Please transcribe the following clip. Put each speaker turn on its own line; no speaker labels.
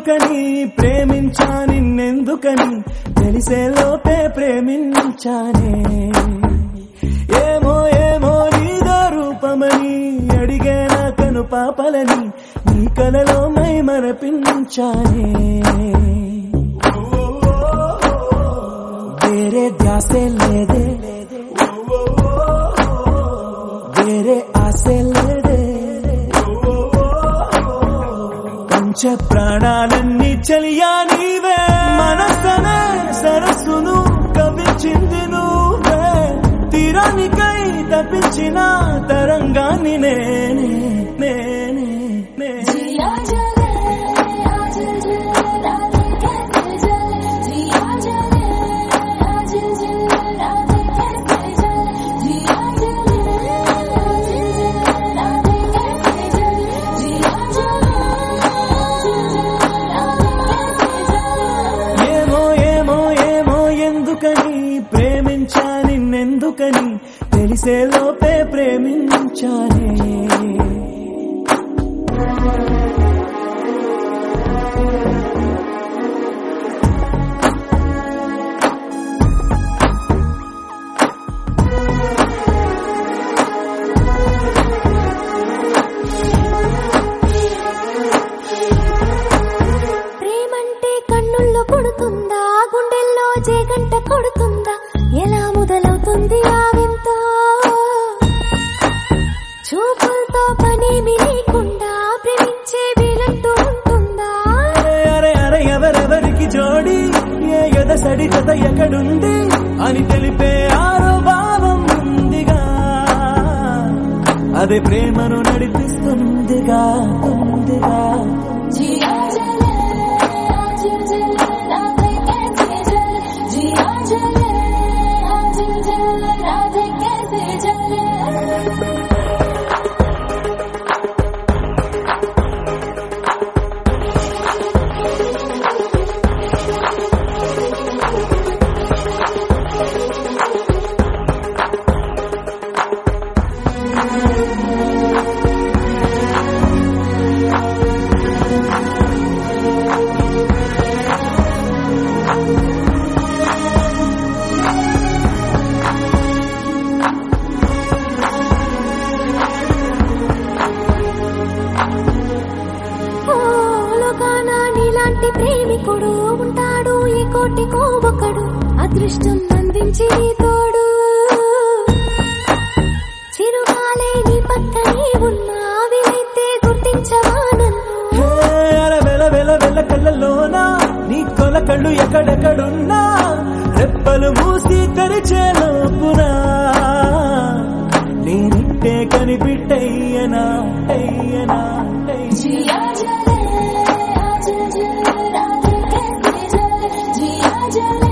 ఎందుకని ప్రేమించా నిన్నెందుకని తెలిసే లోపే ప్రేమించానే ఏమో ఏమో నీదో రూపమని అడిగే నా కను పాపలని నీ కలలో మై మరపించానే వేరే ధ్యాసే లేదే వేరే ఆశే లేదే పంచ ప్రాణాలన్నీ చలియా నీవే మనసనే సరస్సును కవించింది నువ్వే తీరానికై తప్పించిన తరంగాన్ని నేనే నేనే నేనే
जिया जले आजल जले राधे कैसे जले जिया जले आजल जले राधे कैसे जले जिया जले आजल जले राधे कैसे जले जिया जले आजल जले राधे कैसे जले
ఏమో ఏమో ఏమో ఎందుకని ప్రేమించా నిన్నెందుకని తెలిసే లోపే ప్రేమించానే
ప్రేమంటే కన్నుల్లో కొడుతుందా గుండెల్లో జేగంట కొడుతుందా ఎలా మొదలవుతుంది ఆ వింత చూపులతో పనేమి లేకుండా ప్రేమించే వీలంటూ ఉంటుందా
అరే అరే అరే ఎవరెవరికి జోడి ఏ ఎదసడి జత ఎక్కడుంది అని తెలిపే ఆరో భావం ఉందిగా అదే ప్రేమను నడిపిస్తుందిగా ఉందిగా
जिया जले आजल जले राधे कैसे जले जिया जले आजल जले राधे कैसे जले ఓ లోకాన నీలాంటి ప్రేమికుడు ఉంటాడు ఈ కోటికో ఒకడు అదృష్టం అందించి నీ తోడు చిరుగాలే నీ పక్కనే ఉన్నా వీలైతే గుర్తించవా నన్ను
హే, అర వెల వెల వెల కళ్ళలోన నీ కొల కళ్ళు ఎక్కడెక్కడున్నా రెప్పలు మూసి తెరిచే లోపునా నేనిట్టే కనిపిట్టయ్యనా అయ్యనా అయ్యనా.
जिया जले आजल जले राधे कैसे जले जिया जले